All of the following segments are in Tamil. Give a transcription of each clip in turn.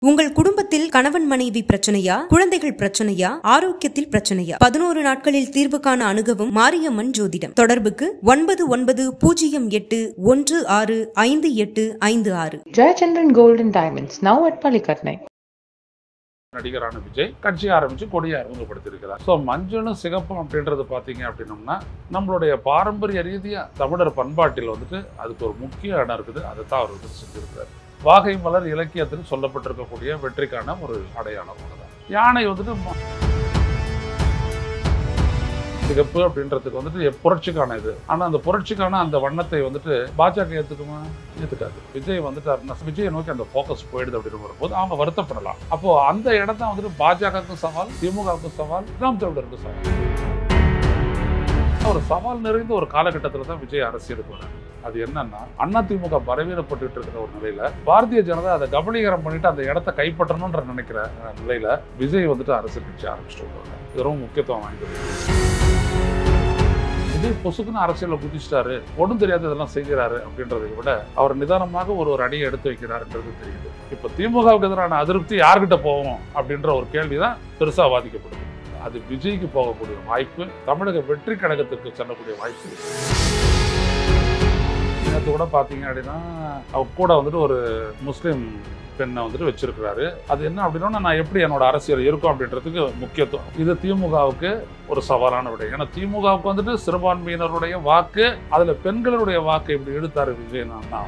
உங்கள் குடும்பத்தில் கணவன் மனைவி பிரச்சனையா குழந்தைகள் பிரச்சனையா ஆரோக்கியத்தில் பிரச்சனையா பதினோரு நாட்களில் தீர்வு காண அணுகவும் மாரியம்மன் ஜோதிடம் தொடர்புக்கு ஒன்பது ஒன்பது பூஜ்ஜியம் எட்டு ஒன்று ஆறு ஐந்து எட்டு ஐந்து ஆறு Jayachandran Gold and Diamonds, now at Palikatnai. நடிகரான Vijay கட்சி ஆரம்பிச்சு கொடியை அறிமுகப்படுத்தியிருக்கிறார் ஸோ மஞ்சளும் சிகப்பும் அப்படின்றது பார்த்தீங்க அப்படின்னம்னா நம்மளுடைய பாரம்பரிய ரீதியாக தமிழர் பண்பாட்டில் வந்துட்டு அதுக்கு ஒரு முக்கிய இடம் இருக்குது அதை தான் அவர் வந்து செஞ்சிருக்கிறார் வாகை மலர் இலக்கியத்தில் சொல்லப்பட்டிருக்கக்கூடிய வெற்றிக்கான ஒரு அடையாளம் அவ்வளவுதான் யானை வந்துட்டு ம- சிகப்பு அப்படின்றதுக்கு வந்துட்டு எப் புரட்சிக்கான இது ஆனால் அந்த புரட்சிக்கான அந்த வண்ணத்தை வந்துட்டு பாஜக ஏற்றுக்குமா ஏற்றுக்காது விஜய் வந்துட்டாருன்னா விஜயை நோக்கி அந்த ஃபோக்கஸ் போயிடுது அப்படின்னு வரும்போது அவங்க வருத்தப்படலாம் அப்போ அந்த இடம் தான் வந்துட்டு பாஜகவுக்கும் சவால் திமுகவுக்கும் சவால் நாம் தமிழருக்கும் சவால் ஒரு சவால் நிறைந்த ஒரு காலகட்டத்தில் தான் விஜய் அரசியலுக்கு வராரு அது என்னன்னா அண்ணா திமுக பலவீனப்பட்டு இருக்கிற ஒரு நிலையில பாரதிய ஜனதா அதை கபலீகரம் பண்ணிட்டு அந்த இடத்த கைப்பற்றணும்ன்ற நினைக்கிற அஹ், நிலையில விஜய் வந்துட்டு அரசியல் கட்சி ஆரம்பிச்சுட்டு வருவாங்க இது ரொம்ப முக்கியத்துவம் வாய்ந்தது விஜய் பொசுக்குன்னு அரசியலில் குதிச்சிட்டாரு ஒன்றும் தெரியாது இதெல்லாம் செய்கிறாரு அப்படின்றதை விட அவர் நிதானமாக ஒரு ஒரு அடியை எடுத்து வைக்கிறாருன்றது தெரியுது இப்போ திமுகவுக்கு எதிரான அதிருப்தி யார்கிட்ட போகும் அப்படின்ற ஒரு கேள்வி தான் பெருசாக வாதிக்கப்படுது அது விஜய்க்கு போகக்கூடிய வாய்ப்பு தமிழக வெற்றி கழகத்திற்கு செல்லக்கூடிய வாய்ப்பு இருக்கு. நேற்று கூட பார்த்தீங்க அப்படின்னா அவர் கூட வந்துட்டு ஒரு முஸ்லீம் பெண்ணை வந்துட்டு வச்சிருக்கிறாரு அது என்ன அப்படின்னா நான் எப்படி என்னோட அரசியல் இருக்கும் அப்படின்றதுக்கு முக்கியத்துவம் இது திமுகவுக்கு ஒரு சவாலான விடை ஏன்னா திமுகவுக்கு வந்துட்டு சிறுபான்மையினருடைய வாக்கு அதுல பெண்களுடைய வாக்கு இப்படி இழுத்தாரு விஜய் நான்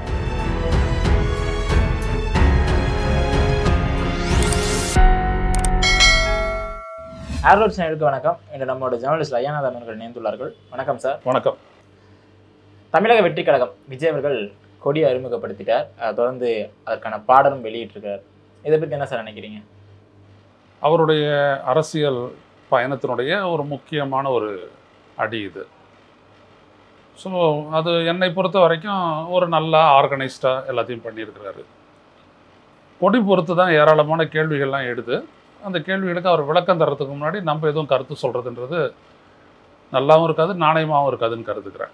ஏர்லோட் சேனலுக்கு வணக்கம் இன்று நம்மளோட ஜேர்னலிஸ்ட் ஐயாநாதன் அவர்கள் இணைந்துள்ளார்கள் வணக்கம் சார் வணக்கம் தமிழக வெற்றி கழகம் விஜய் அவர்கள் கொடியை அறிமுகப்படுத்திட்டார் அதை தொடர்ந்து அதற்கான பாடலும் வெளியிட்டிருக்கார் இதை பற்றி என்ன சார் நினைக்கிறீங்க அவருடைய அரசியல் பயணத்தினுடைய ஒரு முக்கியமான ஒரு அடி இது ஸோ அது என்னை பொறுத்த வரைக்கும் ஒரு நல்லா ஆர்கனைஸ்டாக எல்லாத்தையும் பண்ணியிருக்கிறாரு கொடி பொறுத்து தான் ஏராளமான கேள்விகள்லாம் எடுத்து அந்த கேள்விகளுக்கு அவர் விளக்கம் தர்றதுக்கு முன்னாடி நம்ம எதுவும் கருத்து சொல்கிறதுன்றது நல்லாவும் இருக்காது நாணயமாகவும் இருக்காதுன்னு கருதுக்கிறேன்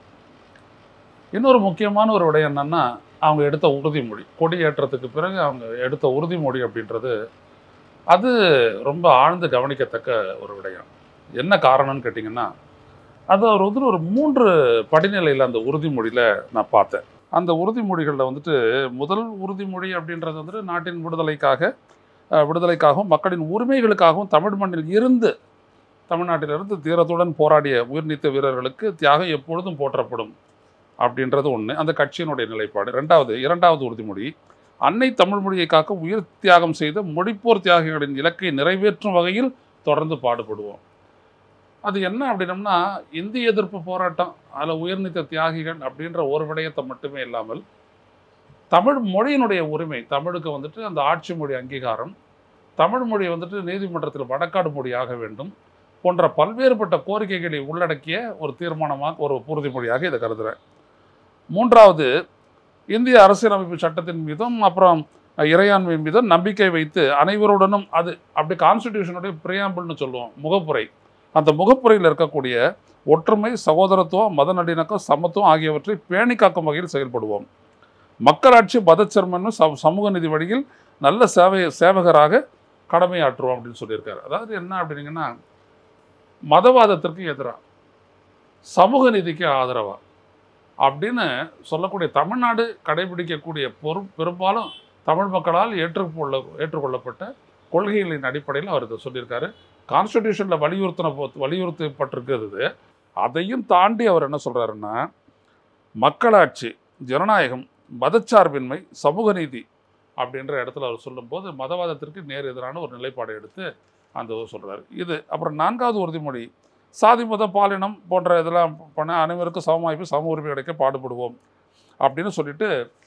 இன்னொரு முக்கியமான ஒரு விடயம் என்னன்னா அவங்க எடுத்த உறுதிமொழி கொடி ஏற்றத்துக்கு பிறகு அவங்க எடுத்த உறுதிமொழி அப்படின்றது அது ரொம்ப ஆழ்ந்து கவனிக்கத்தக்க ஒரு விடயம் என்ன காரணம்னு கேட்டிங்கன்னா அது அவர் வந்து ஒரு மூன்று படிநிலையில் அந்த உறுதிமொழியில் நான் பார்த்தேன் அந்த உறுதிமொழிகளில் வந்துட்டு முதல் உறுதிமொழி அப்படின்றது வந்துட்டு நாட்டின் விடுதலைக்காக அஹ், விடுதலைக்காகவும் மக்களின் உரிமைகளுக்காகவும் தமிழ் மண்ணில் இருந்து தமிழ்நாட்டிலிருந்து தீரத்துடன் போராடிய உயிர்நீத்த வீரர்களுக்கு தியாகம் எப்பொழுதும் போற்றப்படும் அப்படின்றது ஒன்று அந்த கட்சியினுடைய நிலைப்பாடு ரெண்டாவது இரண்டாவது உறுதிமொழி அன்னை தமிழ் மொழியை காக்க உயிர் தியாகம் செய்த மொழிப்போர் தியாகிகளின் இலக்கை நிறைவேற்றும் வகையில் தொடர்ந்து பாடுபடுவோம் அது என்ன அப்படின்னம்னா இந்திய எதிர்ப்பு போராட்டம் அதில் உயிர்நீத்த தியாகிகள் அப்படின்ற ஒரு விடயத்தை மட்டுமே இல்லாமல் தமிழ் மொழியினுடைய உரிமை தமிழுக்கு வந்துட்டு அந்த ஆட்சி மொழி அங்கீகாரம் தமிழ் மொழி வந்துட்டு நீதிமன்றத்தில் வழக்காடு மொழியாக வேண்டும் போன்ற பல்வேறுபட்ட கோரிக்கைகளை உள்ளடக்கிய ஒரு தீர்மானமாக ஒரு உறுதிமொழியாக இதை கருதுகிறேன் மூன்றாவது இந்திய அரசியலமைப்பு சட்டத்தின் மீதும் அப்புறம் இறையாண்மை மீதும் நம்பிக்கை வைத்து அனைவருடனும் அது அப்படி கான்ஸ்டிடியூஷனுடைய பிரியாம்பிள்னு சொல்லுவோம் முகப்புரை அந்த முகப்புரையில் இருக்கக்கூடிய ஒற்றுமை சகோதரத்துவம் மத நல்லிணக்கம் சமத்துவம் ஆகியவற்றை பேணி காக்கும் வகையில் செயல்படுவோம் மக்களாட்சி மதச்சர்மன்னு ச சமூக நீதி வழியில் நல்ல சேவை சேவகராக கடமையாற்றுவோம் அப்படின்னு சொல்லியிருக்காரு அதாவது என்ன அப்படின்னீங்கன்னா மதவாதத்திற்கு எதிராக சமூக நீதிக்கு ஆதரவா அப்படின்னு சொல்லக்கூடிய தமிழ்நாடு கடைபிடிக்கக்கூடிய பொறு பெரும்பாலும் தமிழ் மக்களால் ஏற்றுக்கொள்ள ஏற்றுக்கொள்ளப்பட்ட கொள்கைகளின் அடிப்படையில் அவர் இதை சொல்லியிருக்காரு கான்ஸ்டிடியூஷனில் வலியுறுத்தின போ- வலியுறுத்தப்பட்டிருக்கிறது அதையும் தாண்டி அவர் என்ன சொல்றாருன்னா மக்களாட்சி ஜனநாயகம் மதச்சார்பின்மை சமூக நீதி அப்படின்ற இடத்துல அவர் சொல்லும்போது மதவாதத்திற்கு நேர் எதிரான ஒரு நிலைப்பாடை எடுத்து அந்த இது சொல்றாரு இது அப்புறம் நான்காவது உறுதிமொழி சாதி மதம் பாலினம் போன்ற இதெல்லாம் பண்ண அனைவருக்கும் சமவாய்ப்பு சம உரிமை கிடைக்க பாடுபடுவோம் அப்படின்னு சொல்லிட்டு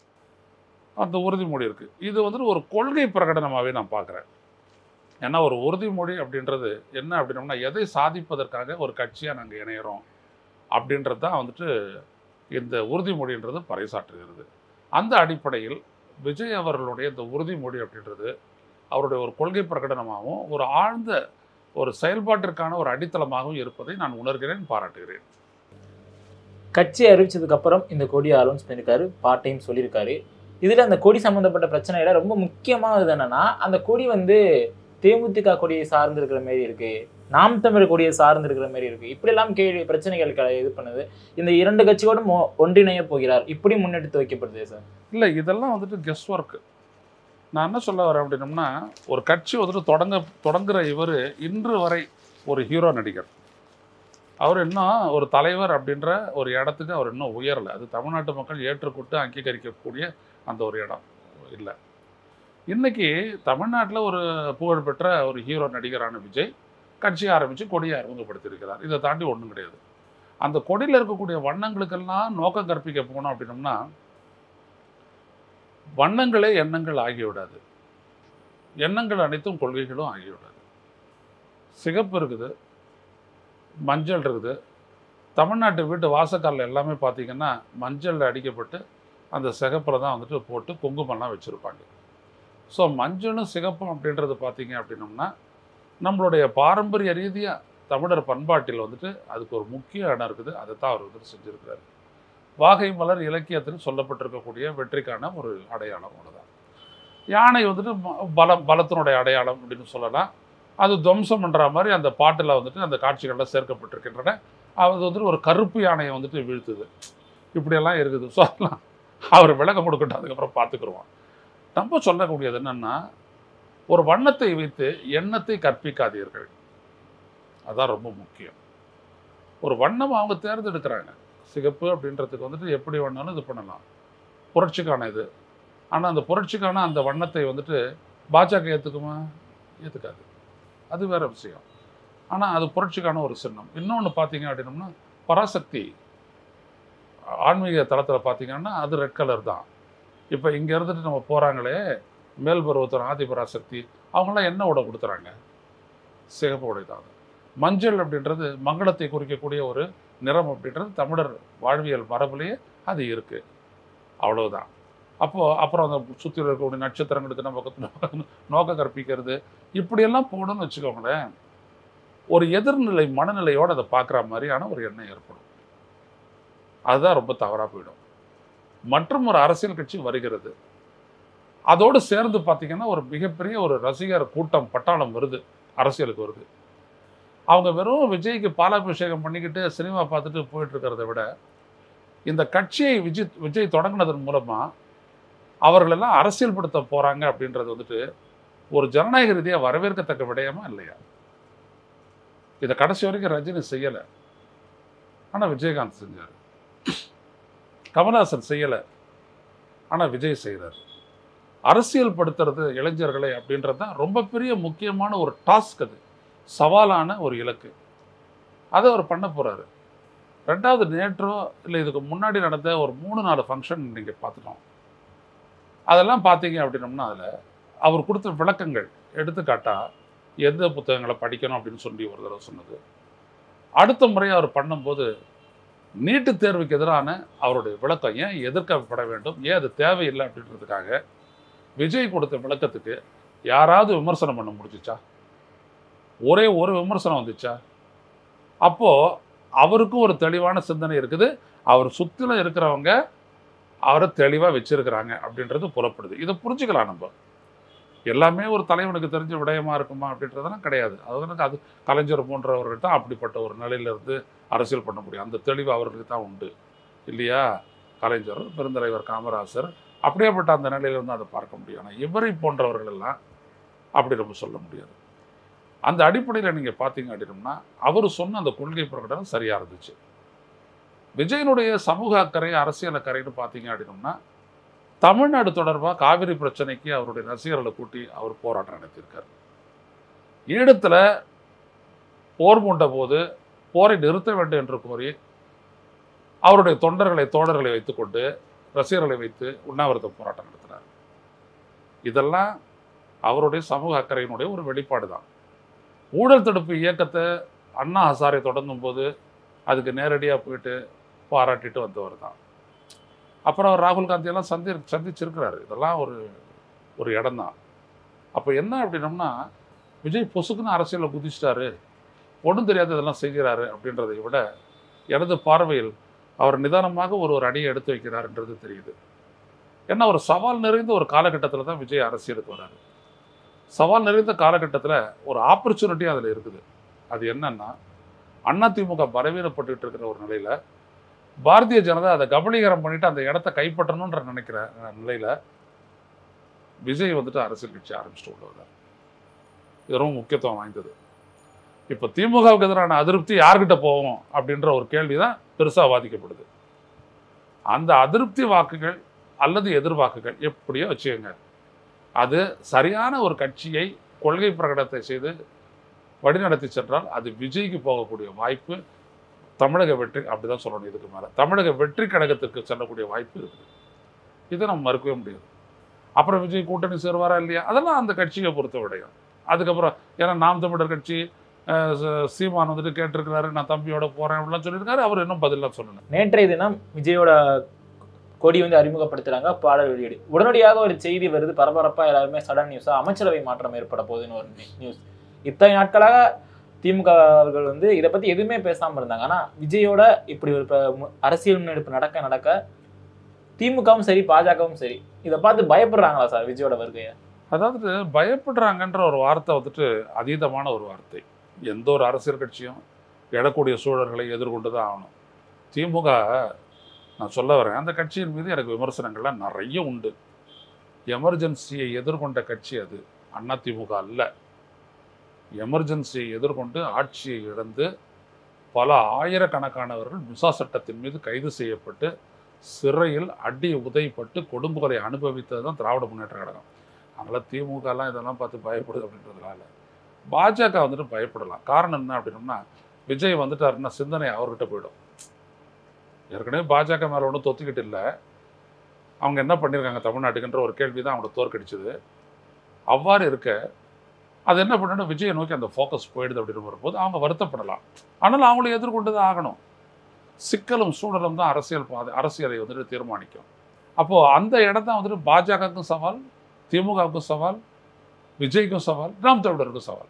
அந்த உறுதிமொழி இருக்குது இது வந்துட்டு ஒரு கொள்கை பிரகடனமாகவே நான் பார்க்குறேன் ஏன்னா ஒரு உறுதிமொழி அப்படின்றது என்ன அப்படின்னோம்னா எதை சாதிப்பதற்காக ஒரு கட்சியாக நாங்கள் இணையிறோம் அப்படின்றது தான் வந்துட்டு இந்த உறுதிமொழின்றது பறைசாற்றுகிறது அந்த அடிப்படையில் விஜய் அவர்களுடைய இந்த உறுதிமொழி அப்படின்றது அவருடைய ஒரு கொள்கை பிரகடனமாகவும் ஒரு ஆழ்ந்த ஒரு செயல்பாட்டிற்கான ஒரு அடித்தளமாகவும் இருப்பதை நான் உணர்கிறேன் பாராட்டுகிறேன் கட்சி அறிவிச்சதுக்கு அப்புறம் இந்த கொடியை அலௌன்ஸ் பண்ணியிருக்காரு பார்ட் டைம் சொல்லியிருக்காரு இதுல அந்த கொடி சம்பந்தப்பட்ட பிரச்சனையில ரொம்ப முக்கியமானது என்னன்னா அந்த கொடி வந்து தேமுதிக கொடியை சார்ந்து இருக்கிற மாதிரி இருக்கு நாம் தமிழர் கொடியை சார்ந்து இருக்கிற மாதிரி இருக்கு இப்படி எல்லாம் கேள்வி பிரச்சனைகள் க- இது பண்ணுது இந்த இரண்டு கட்சியோடும் ஒ- ஒன்றிணைய போகிறார் இப்படி முன்னெடுத்து வைக்கப்படுது சார் இல்லை இதெல்லாம் வந்துட்டு கெஸ் ஒர்க்கு நான் என்ன சொல்ல வரேன் அப்படின்னம்னா ஒரு கட்சி வந்துட்டு தொடங்க தொடங்குற இவர் இன்று வரை ஒரு ஹீரோ நடிகர் அவர் இன்னும் ஒரு தலைவர் அப்படின்ற ஒரு இடத்துக்கு அவர் இன்னும் உயரலை அது தமிழ்நாட்டு மக்கள் ஏற்றுக்கொண்டு அங்கீகரிக்கக்கூடிய அந்த ஒரு இடம் இல்லை இன்னைக்கு தமிழ்நாட்டில் ஒரு புகழ்பெற்ற ஒரு ஹீரோ நடிகரான விஜய் கட்சி ஆரம்பித்து கொடியை அறிமுகப்படுத்தியிருக்கிறார் இதை தாண்டி ஒன்றும் கிடையாது அந்த கொடியில் இருக்கக்கூடிய வண்ணங்களுக்கெல்லாம் நோக்கம் கற்பிக்க போனோம் அப்படின்னம்னா வண்ணங்களே எண்ணங்கள் ஆகிவிடாது எண்ணங்கள் அனைத்தும் கொள்கைகளும் ஆகிவிடாது சிகப்பு இருக்குது மஞ்சள் இருக்குது தமிழ்நாட்டு வீட்டு வாசக்காலில் எல்லாமே பார்த்தீங்கன்னா மஞ்சளில் அடிக்கப்பட்டு அந்த சிகப்பில் தான் வந்துட்டு போட்டு குங்குமம்லாம் வச்சுருப்பாங்க ஸோ மஞ்சளும் சிகப்பும் அப்படின்றது பார்த்தீங்க அப்படின்னம்னா நம்மளுடைய பாரம்பரிய ரீதியாக தமிழர் பண்பாட்டில் வந்துட்டு அதுக்கு ஒரு முக்கிய இடம் இருக்குது அதை தான் அவர் வந்துட்டு செஞ்சுருக்கிறார் வாகை மலர் இலக்கியத்தில் சொல்லப்பட்டிருக்கக்கூடிய வெற்றிக்கான ஒரு அடையாளம் அவ்வளோதான் யானை வந்துட்டு ம- பலம் பலத்தினுடைய அடையாளம் அப்படின்னு சொல்லலாம் அது துவம்சம் பண்ணுற மாதிரி அந்த பாட்டில் வந்துட்டு அந்த காட்சிகளில் சேர்க்கப்பட்டிருக்கின்றன அது வந்துட்டு ஒரு கருப்பு யானையை வந்துட்டு வீழ்த்துது இப்படியெல்லாம் இருக்குது ஸோ அதெல்லாம் அவர் விளக்கம் கொடுக்கட்டும் அதுக்கப்புறம் பார்த்துக்குருவோம் நம்ம சொல்லக்கூடியது என்னன்னா ஒரு வண்ணத்தை வைத்து எண்ணத்தை கற்பிக்காதீர்கள் அதான் ரொம்ப முக்கியம் ஒரு வண்ணம் அவங்க தேர்ந்தெடுக்கிறாங்க சிகப்பு அப்படின்றதுக்கு வந்துட்டு எப்படி வேணாலும் இது பண்ணலாம் புரட்சிக்கான இது ஆனால் அந்த புரட்சிக்கான அந்த வண்ணத்தை வந்துட்டு பாஜக ஏற்றுக்குமா ஏற்றுக்காது அது வேற விஷயம் ஆனால் அது புரட்சிக்கான ஒரு சின்னம் இன்னொன்று பார்த்தீங்க அப்படின்னம்னா பராசக்தி ஆன்மீக தளத்தில் பார்த்தீங்கன்னா அது ரெட் கலர் தான் இப்போ இங்கே இருந்துட்டு நம்ம போகிறாங்களே மேல் பருவத்தர் ஆதிபராசக்தி அவங்களாம் என்ன உடை கொடுத்துறாங்க சிகப்பு உடை தான் மஞ்சள் அப்படின்றது மங்களத்தை குறிக்கக்கூடிய ஒரு நிறம் அப்படின்றது தமிழர் வாழ்வியல் மரபுலேயே அது இருக்குது அவ்வளவுதான் அப்போது அப்புறம் அந்த சுற்றியில் இருக்கக்கூடிய நட்சத்திரங்களுக்கு நம்ம நோக்க கற்பிக்கிறது இப்படியெல்லாம் போகணும்னு வச்சுக்கோங்களேன் ஒரு எதிர்நிலை மனநிலையோடு அதை பார்க்குற மாதிரியான ஒரு எண்ணம் ஏற்படும் அதுதான் ரொம்ப தவறாக போயிடும் மற்றும் ஒரு அரசியல் கட்சி வருகிறது அதோடு சேர்ந்து பார்த்தீங்கன்னா ஒரு மிகப்பெரிய ஒரு ரசிகர் கூட்டம் பட்டாளம் வருது அரசியலுக்கு வருது அவங்க வெறும் விஜய்க்கு பாலாபிஷேகம் பண்ணிக்கிட்டு சினிமா பார்த்துட்டு போயிட்டு இருக்கிறத விட இந்த கட்சியை விஜய் விஜய் தொடங்கினதன் மூலமா அவர்களெல்லாம் அரசியல்படுத்த போறாங்க அப்படின்றது வந்துட்டு ஒரு ஜனநாயக ரீதியாக வரவேற்கத்தக்க விடயமா இல்லையா இதை கடைசி வரைக்கும் ரஜினி செய்யலை ஆனால் விஜயகாந்த் செஞ்சார் கமல்ஹாசன் செய்யலை ஆனால் விஜய் செய்கிறார் அரசியல் படுத்துறது இளைஞர்களை அப்படின்றது தான் ரொம்ப பெரிய முக்கியமான ஒரு டாஸ்க் அது சவாலான ஒரு இலக்கு அதை அவர் பண்ண போறாரு ரெண்டாவது நேற்றோ இல்லை இதுக்கு முன்னாடி நடந்த ஒரு மூணு நாலு ஃபங்க்ஷன் நீங்கள் பார்த்துட்டோம் அதெல்லாம் பார்த்தீங்க அப்படின்னம்னா அதில் அவர் கொடுத்த விளக்கங்கள் எடுத்துக்காட்டா எந்த புத்தகங்களை படிக்கணும் அப்படின்னு சொல்லி ஒரு தடவை சொன்னது அடுத்த முறை அவர் பண்ணும்போது நீட்டு தேர்வுக்கு எதிரான அவருடைய விளக்கம் ஏன் எதிர்க்கப்பட வேண்டும் ஏன் அது தேவையில்லை அப்படின்றதுக்காக விஜய் கொடுத்த விளக்கத்துக்கு யாராவது விமர்சனம் பண்ண முடிஞ்சுச்சா ஒரே ஒரு விமர்சனம் வந்துச்சா அப்போ அவருக்கும் ஒரு தெளிவான சிந்தனை இருக்குது அவர் சுற்றில இருக்கிறவங்க அவரை தெளிவாக வச்சிருக்கிறாங்க அப்படின்றது புலப்படுது இதை புரிஞ்சுக்கலாம் நம்ம எல்லாமே ஒரு தலைவனுக்கு தெரிஞ்ச விடயமா இருக்குமா அப்படின்றதெல்லாம் கிடையாது அதற்கு அது கலைஞர் போன்றவர்கள் தான் அப்படிப்பட்ட ஒரு நிலையில இருந்து அரசியல் பண்ண முடியும் அந்த தெளிவு அவர்களுக்கு தான் உண்டு இல்லையா கலைஞர் பெருந்தலைவர் காமராசர் அப்படியேப்பட்ட அந்த நிலையில இருந்து அதை பார்க்க முடியும் ஆனால் இவரை போன்றவர்கள் எல்லாம் அப்படி நம்ம சொல்ல முடியாது அந்த அடிப்படையில் நீங்கள் பார்த்தீங்க அப்படின்னம்னா அவர் சொன்ன அந்த கொள்கை பிரகடனம் சரியாக இருந்துச்சு விஜயனுடைய சமூக அக்கறை அரசியல் அக்கறைன்னு பார்த்தீங்க அப்படின்னம்னா தமிழ்நாடு தொடர்பாக காவிரி பிரச்சனைக்கு அவருடைய ரசிகர்களை கூட்டி அவர் போராட்டம் நடத்தியிருக்கார் ஈழத்தில் போர் மூண்ட போது போரை நிறுத்த வேண்டும் என்று கோரி அவருடைய தொண்டர்களை தோழர்களை வைத்துக்கொண்டு ரசிகர்களை வைத்து உண்ணாவிரத போராட்டம் நடத்தினார் இதெல்லாம் அவருடைய சமூக அக்கறையினுடைய ஒரு வெளிப்பாடு தான் ஊழல் தடுப்பு இயக்கத்தை அண்ணா ஹசாரை தொடங்கும் போது அதுக்கு நேரடியாக போயிட்டு பாராட்டிட்டு வந்தவர் தான் அப்புறம் அவர் ராகுல் காந்தியெல்லாம் சந்தி சந்திச்சிருக்கிறாரு இதெல்லாம் ஒரு ஒரு இடம்தான் அப்போ என்ன அப்படின்னம்னா விஜய் பொசுக்குன்னு அரசியலில் குதிச்சிட்டாரு ஒன்றும் தெரியாத இதெல்லாம் செய்கிறாரு அப்படின்றதை விட எனது பார்வையில் அவர் நிதானமாக ஒரு ஒரு அடியை எடுத்து வைக்கிறாருன்றது தெரியுது ஏன்னா ஒரு சவால் நிறைந்த ஒரு காலகட்டத்தில் தான் விஜய் அரசியலுக்கு வராரு சவால் நிறைந்த காலகட்டத்தில் ஒரு ஆப்பர்ச்சுனிட்டி அதில் இருக்குது அது என்னன்னா அதிமுக பலவீனப்பட்டுட்டு இருக்கிற ஒரு நிலையில் பாரதிய ஜனதா அதை கபலீகரம் பண்ணிட்டு அந்த இடத்த கைப்பற்றணுன்ற நினைக்கிற அஹ், நிலையில விஜய் வந்துட்டு அரசியல் கட்சி ஆரம்பிச்சுட்டு உள்ள வர்றாரு. இது ரொம்ப முக்கியத்துவம் வாய்ந்தது இப்போ திமுகவுக்கு எதிரான அதிருப்தி யார்கிட்ட போகும் அப்படின்ற ஒரு கேள்வி தான் பெருசாக வாதிக்கப்படுது அந்த அதிருப்தி வாக்குகள் அல்லது எதிர்வாக்குகள் எப்படியோ வச்சுக்கோங்க அது சரியான ஒரு கட்சியை கொள்கை பிரகடனத்தை செய்து வழிநடத்தி சென்றால் அது விஜய்க்கு போகக்கூடிய வாய்ப்பு தமிழக வெற்றி அப்படிதான் சொல்லணும் இதுக்கு மேலே தமிழக வெற்றி கழகத்திற்கு செல்லக்கூடிய வாய்ப்பு இருக்குது இதை நம்ம மறுக்கவே முடியாது அப்புறம் விஜய் கூட்டணி சேருவாரா இல்லையா அதெல்லாம் அந்த கட்சியை பொறுத்த விடையும் அதுக்கப்புறம் ஏன்னா நாம் தமிழர் கட்சி அஹ், ச- சீமான் வந்துட்டு கேட்டிருக்கிறாரு நான் தம்பியோட போறேன் அப்படிலாம் சொல்லியிருக்காரு அவர் இன்னும் பதிலாக சொல்லணும் நேற்றைய தினம் விஜயோட கொடி வந்து அறிமுகப்படுத்துறாங்க பாடல் வெளியீடு உடனடியாக ஒரு செய்தி வருது பரபரப்பா எல்லாருமே சடன் நியூஸா அமைச்சரவை மாற்றம் ஏற்பட போகுதுன்னு ஒரு நியூஸ் இத்தனை நாட்களாக திமுக அவர்கள் வந்து இதை பத்தி எதுவுமே பேசாம இருந்தாங்க ஆனா விஜயோட இப்படி ஒரு ப- மு- அரசியல் முன்னெடுப்பு நடக்க நடக்க திமுகவும் சரி பாஜகவும் சரி இதை பார்த்து பயப்படுறாங்களா சார் விஜயோட வருகையை அதாவது பயப்படுறாங்கன்ற ஒரு வார்த்தை வந்துட்டு அதீதமான ஒரு வார்த்தை எந்த ஒரு அரசியல் கட்சியும் எழக்கூடிய சூழல்களை எதிர்கொண்டு தான் ஆகணும் திமுக நான் சொல்ல வரேன் அந்த கட்சியின் மீது எனக்கு விமர்சனங்கள்லாம் நிறைய உண்டு எமர்ஜென்சியை எதிர்கொண்ட கட்சி அது அண்ணா திமுக அல்ல எமர்ஜென்சியை எதிர்கொண்டு ஆட்சியை இழந்து பல ஆயிரக்கணக்கானவர்கள் மிசா சட்டத்தின் மீது கைது செய்யப்பட்டு சிறையில் அடி உதைப்பட்டு கொடும்புகளை அனுபவித்தது தான் திராவிட முன்னேற்ற கழகம் அதனால் திமுகலாம் இதெல்லாம் பார்த்து பயப்படுது அப்படின்றதுனால பாஜக வந்துட்டு பயப்படலாம் காரணம் என்ன அப்படின்னோம்னா விஜய் வந்துட்டாருன்னா சிந்தனை அவர்கிட்ட போயிடும் ஏற்கனவே பாஜக மேலே ஒன்றும் தொத்திக்கிட்டு இல்லை அவங்க என்ன பண்ணியிருக்காங்க தமிழ்நாட்டுக்குன்ற ஒரு கேள்வி தான் அவங்கள தோற்கடிச்சது அவ்வாறு இருக்க அது என்ன பண்ணணும் விஜயை நோக்கி அந்த ஃபோக்கஸ் போயிடுது அப்படின்னு வரும்போது அவங்க வருத்தப்படலாம் ஆனால் அவங்களை எதிர்கொண்டு தான் ஆகணும் சிக்கலும் சூழலும் தான் அரசியல் பாதை அரசியலை வந்துட்டு தீர்மானிக்கும் அப்போது அந்த இடம் தான் வந்துட்டு பாஜகவுக்கும் சவால் திமுகவுக்கும் சவால் விஜய்க்கும் சவால் நாம் தமிழருக்கும் சவால்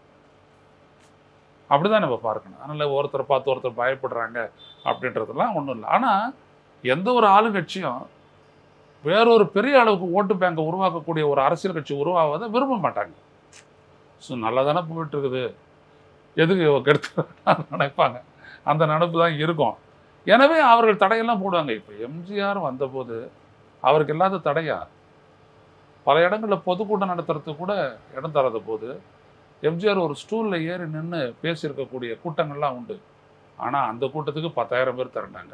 அப்படிதான் நம்ம பார்க்கணும் அதனால் ஒருத்தரை பார்த்து ஒருத்தர் பயப்படுறாங்க அப்படின்றதெல்லாம் ஒன்றும் இல்லை ஆனால் எந்த ஒரு ஆளுங்கட்சியும் வேறொரு பெரிய அளவுக்கு ஓட்டு பேங்கை உருவாக்கக்கூடிய ஒரு அரசியல் கட்சி உருவாவதை விரும்ப மாட்டாங்க ஸோ நல்லா தானே போயிட்டு இருக்குது எதுக்கு இவ கெடுத்து நினைப்பாங்க அந்த நினைப்பு தான் இருக்கும் எனவே அவர்கள் தடையெல்லாம் போடுவாங்க இப்போ எம்ஜிஆர் வந்தபோது அவருக்கு இல்லாத தடையா பல இடங்களில் பொதுக்கூட்டம் நடத்துறதுக்கு கூட இடம் தராத போது எம்ஜிஆர் ஒரு ஸ்டூலில் ஏறி நின்று பேசியிருக்கக்கூடிய கூட்டங்கள்லாம் உண்டு ஆனால் அந்த கூட்டத்துக்கு பத்தாயிரம் பேர் திரண்டாங்க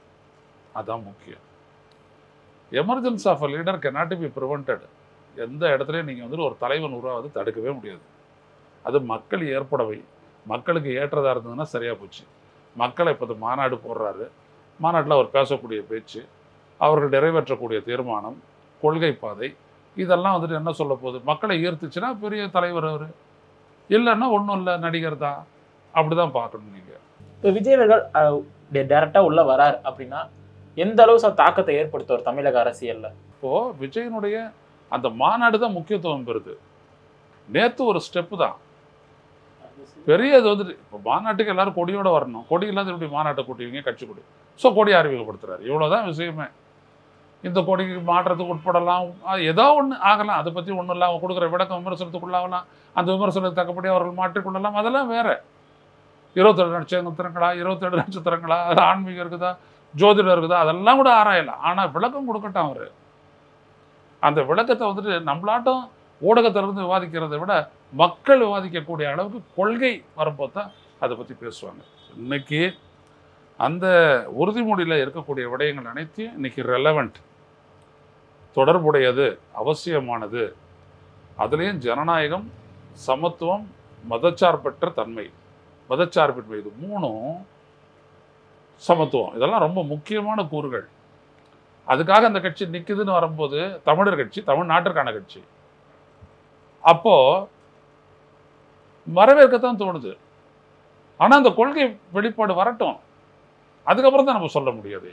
அதான் முக்கியம் emergency of a leader cannot be prevented எந்த இடத்துலையும் நீங்கள் வந்துட்டு ஒரு தலைவன் உருவாவது தடுக்கவே முடியாது அது மக்கள் ஏற்படவை மக்களுக்கு ஏற்றதாக இருந்ததுன்னா சரியாக போச்சு மக்களை இப்போ மாநாடு போடுறாரு மாநாட்டில் அவர் பேசக்கூடிய பேச்சு அவர்கள் நிறைவேற்றக்கூடிய தீர்மானம் கொள்கை பாதை இதெல்லாம் வந்துட்டு என்ன சொல்ல போகுது மக்களை ஈர்த்துச்சுன்னா பெரிய தலைவர் அவர் இல்லைன்னா ஒன்றும் இல்லை நடிகர் தான் அப்படி தான் பார்க்கணும் நீங்கள் இப்போ விஜய் அவர்கள் டைரக்டா உள்ள வரார் அப்படின்னா எந்த அளவு சார் தாக்கத்தை ஏற்படுத்துவார் தமிழக அரசியல்ல இப்போது விஜயனுடைய அந்த மாநாடு தான் முக்கியத்துவம் பெறுது நேற்று ஒரு ஸ்டெப்பு தான் பெரிய இது வந்துட்டு இப்போ மாநாட்டுக்கு எல்லாரும் கொடியோட வரணும் கொடி இல்லாத எப்படி மாநாட்டை கூட்டுவீங்க கட்சி கொடி ஸோ கொடி அறிமுகப்படுத்துறாரு இவ்வளோதான் விஷயமே இந்த கொடிக்கு மாற்றத்துக்கு உட்படலாம் அது ஏதோ ஒன்று ஆகலாம் அதை பற்றி ஒன்றும் இல்லை அவங்க கொடுக்குற விளக்கம் விமர்சனத்துக்குள்ளாகலாம் அந்த விமர்சனத்துக்கு தக்கபடி அவர்கள் மாற்றிக்கொள்ளலாம் அதெல்லாம் வேற இருபத்தேழு நட்சத்திரங்களா இருபத்தேழு நட்சத்திரங்களா அது ஆன்மீகம் இருக்குதா ஜோதிடம் இருக்குதா அதெல்லாம் கூட ஆராயலாம் ஆனால் விளக்கம் கொடுக்கட்டும் அவர் அந்த விளக்கத்தை வந்துட்டு நம்மளாட்டம் ஊடகத்திலிருந்து விவாதிக்கிறதை விட மக்கள் விவாதிக்கக்கூடிய அளவுக்கு கொள்கை வரும்போது தான் அதை பற்றி பேசுவாங்க இன்னைக்கு அந்த உறுதிமொழியில் இருக்கக்கூடிய விடயங்கள் அனைத்தையும் இன்னைக்கு ரெலவெண்ட் தொடர்புடையது அவசியமானது அதுலேயும் ஜனநாயகம் சமத்துவம் மதச்சார்பற்ற தன்மை மதச்சார்பின்மை இது மூணும் சமத்துவம் இதெல்லாம் ரொம்ப முக்கியமான கூறுகள் அதுக்காக அந்த கட்சி நிக்குதுன்னு வரும்போது தமிழர் கட்சி தமிழ்நாட்டிற்கான கட்சி அப்போ வரவேற்கத்தான் தோணுது ஆனா அந்த கொள்கை வெளிப்பாடு வரட்டும் அதுக்கப்புறம் தான் நம்ம சொல்ல முடியாது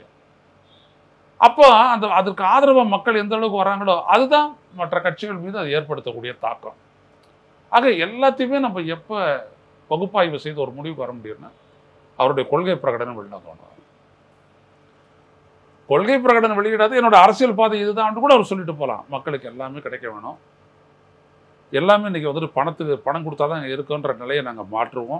அப்போ அந்த அதற்கு ஆதரவா மக்கள் எந்த அளவுக்கு வராங்களோ அதுதான் மற்ற கட்சிகள் மீது அது ஏற்படுத்தக்கூடிய தாக்கம் ஆக எல்லாத்தையுமே நம்ம எப்போ பகுப்பாய்வு செய்து ஒரு முடிவுக்கு வர முடியும்னா அவருடைய கொள்கை பிரகடனம் வெளில தோணும் கொள்கை பிரகடனம் வெளியிடாது என்னோட அரசியல் பாதை இதுதான் கூட அவர் சொல்லிட்டு போகலாம் மக்களுக்கு எல்லாமே கிடைக்க வேணும் எல்லாமே இன்னைக்கு வந்துட்டு பணத்துக்கு பணம் கொடுத்தா தான் இருக்குன்ற நிலையை நாங்கள் மாற்றுவோம்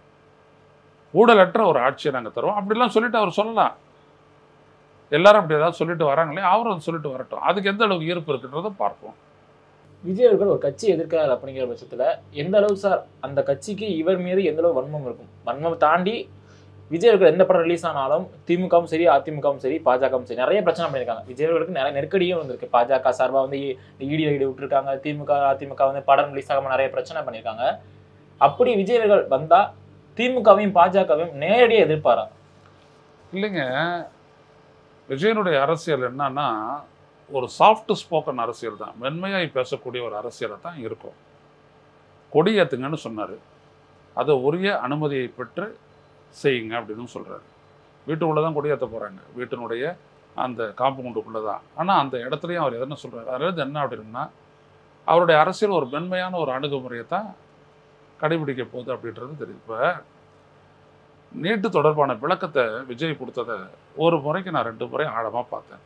ஊழலற்ற ஒரு ஆட்சியை நாங்கள் தருவோம் அப்படிலாம் சொல்லிட்டு அவர் சொல்லலாம் எல்லாரும் அப்படி ஏதாவது சொல்லிட்டு வராங்களே அவரும் அதை சொல்லிட்டு வரட்டும் அதுக்கு எந்த அளவுக்கு ஈர்ப்பு இருக்குன்றதை பார்ப்போம் விஜய் அவர்கள் ஒரு கட்சி எதிர்க்கிறார் அப்படிங்கிற பட்சத்துல எந்த அளவு சார் அந்த கட்சிக்கு இவர் மீது எந்த அளவு வன்மம் இருக்கும் வன்மம் தாண்டி விஜய் அவர்கள் எந்த படம் ரிலீஸ் ஆனாலும் திமுகவும் சரி அதிமுகவும் சரி பாஜகவும் சரி நிறைய பிரச்சனை பண்ணியிருக்காங்க விஜய் அவர்களுக்கு நிறைய நெருக்கடியும் வந்திருக்கு பாஜக சார்பாக வந்து இடி ரைடு விட்டுருக்காங்க திமுக அதிமுக வந்து படம் ரிலீஸ் ஆகாம நிறைய பிரச்சனை பண்ணியிருக்காங்க அப்படி விஜய் அவர்கள் வந்தா திமுகவையும் பாஜகவையும் நேரடியாக எதிர்ப்பாரா இல்லைங்க விஜயனுடைய அரசியல் என்னன்னா ஒரு சாஃப்ட் ஸ்போக்கன் அரசியல் தான் மென்மையாய் பேசக்கூடிய ஒரு அரசியலை தான் இருக்கும் கொடியேத்துங்கன்னு சொன்னார் அதை உரிய அனுமதியை பெற்று செய்யுங்க அப்படின்னு சொல்கிறாரு வீட்டுக்குள்ளே தான் கொடியேற்ற போகிறாங்க வீட்டினுடைய அந்த காம்பவுண்டுக்குள்ளே தான் ஆனால் அந்த இடத்துலையும் அவர் எதனா சொல்கிறார் அதாவது என்ன அப்படின்னா அவருடைய அரசியல் ஒரு மென்மையான ஒரு அணுகுமுறையை தான் கடைபிடிக்க போகுது அப்படின்றது தெரியுது இப்போ நீட்டு தொடர்பான விளக்கத்தை விஜய் கொடுத்ததை ஒரு முறைக்கு நான் ரெண்டு முறை ஆழமாக பார்த்தேன்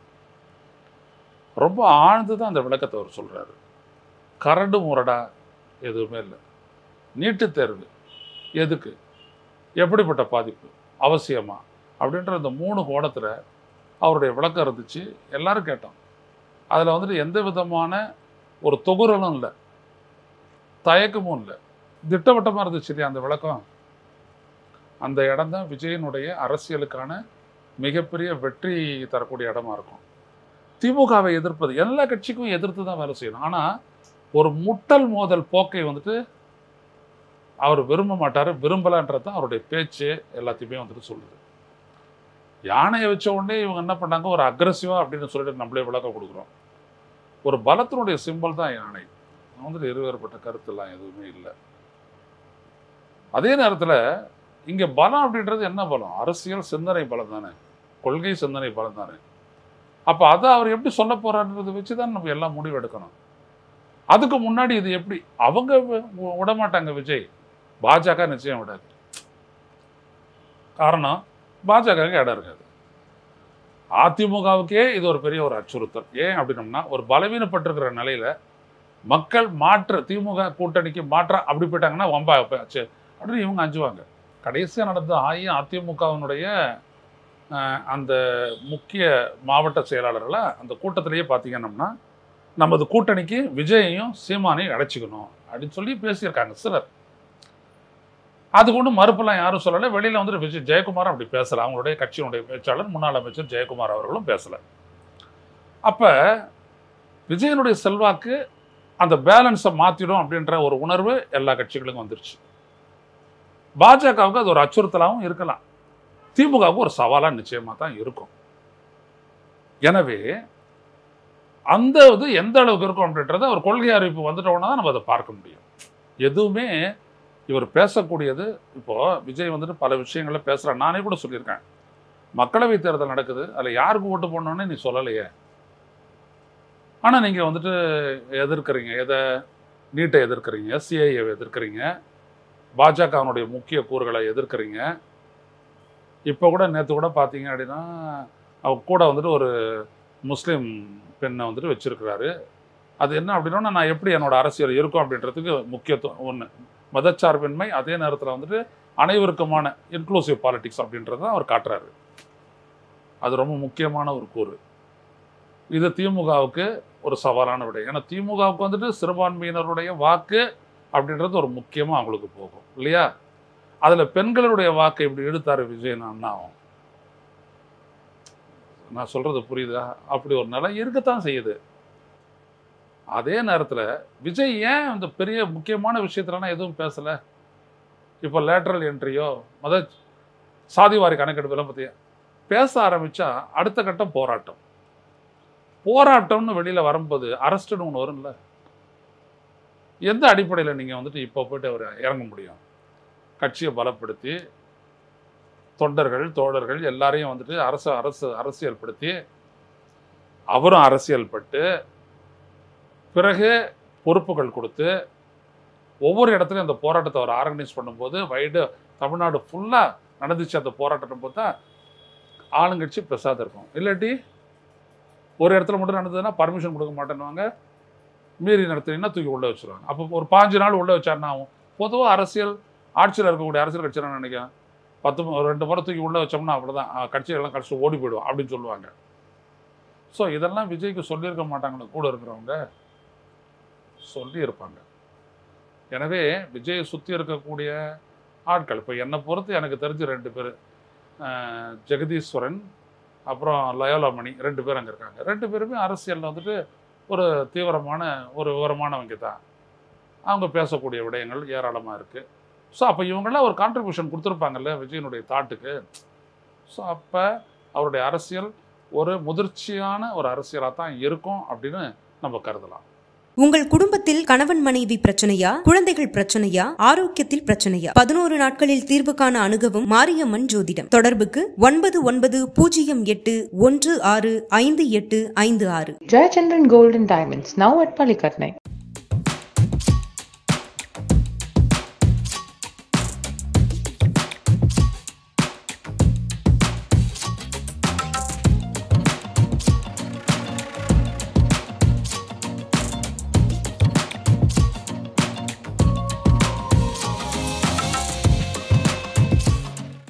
ரொம்ப ஆழ்ந்து தான் அந்த விளக்கத்தை அவர் சொல்கிறாரு கரடு முரடா எதுவுமே இல்லை நீட்டுத் தேர்வு எதுக்கு எப்படிப்பட்ட பாதிப்பு அவசியமா அப்படின்ற இந்த மூணு கோணத்தில் அவருடைய விளக்கம் இருந்துச்சு எல்லாரும் கேட்டோம் அதில் வந்துட்டு எந்த விதமான ஒரு தொகுறலும் இல்லை தயக்கமும் இல்லை திட்டவட்டமாக இருந்துச்சு இல்லையா அந்த விளக்கம் அந்த இடம் தான் விஜயனுடைய அரசியலுக்கான மிகப்பெரிய வெற்றி தரக்கூடிய இடமா இருக்கும் திமுகவை எதிர்ப்பது எல்லா கட்சிக்கும் எதிர்த்து தான் வேலை செய்யணும் ஆனால் ஒரு முட்டல் மோதல் போக்கை வந்துட்டு அவர் விரும்ப மாட்டார் விரும்பலன்றது தான் அவருடைய பேச்சு எல்லாத்தையுமே வந்துட்டு சொல்லுது யானையை வச்ச உடனே இவங்க என்ன பண்ணாங்க ஒரு அக்ரஸிவாக அப்படின்னு சொல்லிட்டு நம்மளே விளக்கம் கொடுக்குறோம் ஒரு பலத்தினுடைய சிம்பல் தான் யானை வந்துட்டு இருவேறுபட்ட கருத்துலாம் எதுவுமே இல்லை அதே நேரத்தில் இங்கே பலம் அப்படின்றது என்ன பலம் அரசியல் சிந்தனை பலம் தானே கொள்கை சிந்தனை பலம் தானே அப்போ அதை அவர் எப்படி சொல்ல போறாருன்றதை வச்சு தான் நம்ம எல்லாம் முடிவு எடுக்கணும் அதுக்கு முன்னாடி இது எப்படி அவங்க வி- வி- விடமாட்டாங்க விஜய் பாஜக நிச்சயம் விடாது காரணம் பாஜகவுக்கு இடம் இருக்காது அதிமுகவுக்கே இது ஒரு பெரிய ஒரு அச்சுறுத்தல் ஏன் அப்படின்னம்னா ஒரு பலவீனப்பட்டிருக்கிற நிலையில மக்கள் மாற்று திமுக கூட்டணிக்கு மாற்ற அப்படி போயிட்டாங்கன்னா வம்பா போயாச்சு அப்படின்னு இவங்க அஞ்சுவாங்க கடைசியாக நடந்த அஇஅதிமுகவினுடைய அஹ், அந்த முக்கிய மாவட்ட செயலாளர்களை அந்த கூட்டத்திலேயே பார்த்தீங்கன்னா நமது கூட்டணிக்கு விஜயையும் சீமானையும் அடைச்சிக்கணும் அப்படின்னு சொல்லி பேசியிருக்காங்க சிலர் அது கொண்டு மறுப்பெல்லாம் யாரும் சொல்லலை வெளியில் வந்துட்டு விஜய் ஜெயக்குமார் அப்படி பேசலை அவங்களுடைய கட்சியினுடைய பேச்சாளர் முன்னாள் அமைச்சர் ஜெயக்குமார் அவர்களும் பேசலை அப்போ விஜயனுடைய செல்வாக்கு அந்த பேலன்ஸை மாற்றிடும் அப்படின்ற ஒரு உணர்வு எல்லா கட்சிகளுக்கும் வந்துருச்சு பாஜகவுக்கு அது ஒரு அச்சுறுத்தலாகவும் இருக்கலாம் திமுகவுக்கு ஒரு சவாலாக நிச்சயமாக தான் இருக்கும் எனவே அந்த இது எந்த அளவுக்கு இருக்கும் அப்படின்றத ஒரு கொள்கை அறிவிப்பு வந்துட்டோன்னா தான் நம்ம அதை பார்க்க முடியும் எதுவுமே இவர் பேசக்கூடியது இப்போ விஜய் வந்துட்டு பல விஷயங்களை பேசுகிறார் நானே கூட சொல்லியிருக்கேன் மக்களவைத் தேர்தல் நடக்குது அதில் யாருக்கு ஓட்டு போடணும்னு நீ சொல்லலையே ஆனால் நீங்கள் வந்துட்டு எதிர்க்கிறீங்க எதை நீட்டை எதிர்க்கிறீங்க சிஐஏவை எதிர்க்கிறீங்க பாஜகவினுடைய முக்கிய கூறுகளை எதிர்க்கிறீங்க இப்போ கூட நேற்று கூட பார்த்தீங்க அப்படின்னா அவ கூட வந்துட்டு ஒரு முஸ்லீம் பெண்ணை வந்துட்டு வச்சிருக்கிறாரு அது என்ன அப்படின்னா நான் எப்படி என்னோட அரசியல் இருக்கும் அப்படின்றதுக்கு முக்கியத்துவம் ஒன்று மதச்சார்பின்மை அதே நேரத்தில் வந்துட்டு அனைவருக்குமான இன்க்ளூசிவ் பாலிடிக்ஸ் அப்படின்றத அவர் காட்டுறாரு அது ரொம்ப முக்கியமான ஒரு கூறு இது திமுகவுக்கு ஒரு சவாலான விடை ஏன்னா திமுகவுக்கு வந்துட்டு சிறுபான்மையினருடைய வாக்கு அப்படின்றது ஒரு முக்கியமாக அவங்களுக்கு போகும் இல்லையா அதில் பெண்களுடைய வாக்கை இப்படி எடுத்தாரு விஜயன் அண்ணாவும் நான் சொல்றது புரியுதா அப்படி ஒரு நிலை இருக்கத்தான் செய்யுது அதே நேரத்தில் விஜய் ஏன் இந்த பெரிய முக்கியமான விஷயத்துலலாம் எதுவும் பேசலை இப்போ லேட்டரல் என்ட்ரியோ மத சாதிவாரி கணக்கெடுப்பெல்லாம் பற்றியா பேச ஆரம்பிச்சா அடுத்த கட்டம் போராட்டம் போராட்டம்னு வெளியில் வரும்போது அரஸ்ட்டுன்னு ஒன்று வரும்ல எந்த அடிப்படையில் நீங்கள் வந்துட்டு இப்போ போயிட்டு அவர் இறங்க முடியும் கட்சியை பலப்படுத்தி தொண்டர்கள் தோழர்கள் எல்லாரையும் வந்துட்டு அரசு அரசு அரசியல்படுத்தி அவரும் அரசியல் பட்டு பிறகு பொறுப்புகள் கொடுத்து ஒவ்வொரு இடத்துலையும் அந்த போராட்டத்தை அவர் ஆர்கனைஸ் பண்ணும்போது வைடு தமிழ்நாடு ஃபுல்லாக நடந்துச்சு அந்த போராட்டம் பார்த்தா ஆளுங்கட்சி பிரசாதம் இருக்கும் இல்லாட்டி ஒரு இடத்துல மட்டும் நடந்ததுன்னா பர்மிஷன் கொடுக்க மாட்டேன்னுவாங்க மீறி நடத்துனீங்கன்னா தூக்கி உள்ளே வச்சுருவாங்க அப்போ ஒரு பாஞ்சு நாள் உள்ளே வச்சாருன்னா ஆகும் பொதுவாக அரசியல் ஆட்சியில் இருக்கக்கூடிய அரசியல் கட்சி நான் நினைக்கிறேன் பத்து மு- ஒரு ரெண்டு முறை தூக்கி உள்ளே வச்சோம்னா அவ்வளோதான் கட்சியெல்லாம் கடிச்சு ஓடி போயிடும் அப்படின்னு சொல்லுவாங்க ஸோ இதெல்லாம் விஜய்க்கு சொல்லியிருக்க மாட்டாங்களே கூட இருக்கிறவங்க சொல்லியிருப்பாங்க எனவே விஜயை சுற்றி இருக்கக்கூடிய ஆட்கள் இப்போ என்னை பொறுத்து எனக்கு தெரிஞ்ச ரெண்டு பேர் ஜெகதீஸ்வரன் அப்புறம் லயோலாமணி ரெண்டு பேர் அங்கே இருக்காங்க ரெண்டு பேருமே அரசியலில் வந்துட்டு ஒரு தீவிரமான ஒரு விவரமானவங்க தான் அவங்க பேசக்கூடிய விடயங்கள் ஏராளமாக இருக்குது ஸோ அப்போ இவங்கெல்லாம் ஒரு கான்ட்ரிபியூஷன் கொடுத்துருப்பாங்கல்ல விஜயனுடைய தாட்டுக்கு ஸோ அப்போ அவருடைய அரசியல் ஒரு முதிர்ச்சியான ஒரு அரசியலாக தான் இருக்கும் அப்படின்னு நம்ம கருதலாம் உங்கள் குடும்பத்தில் கணவன் மனைவி பிரச்சனையா குழந்தைகள் பிரச்சனையா ஆரோக்கியத்தில் பிரச்சனையா பதினோரு நாட்களில் தீர்வு காண அணுகவும் மாரியம்மன் ஜோதிடம் தொடர்புக்கு ஒன்பது ஒன்பது பூஜ்ஜியம் எட்டு ஒன்று ஆறு ஐந்து எட்டு ஐந்து ஆறு Jayachandran Gold and Diamonds, now at Palikatnai.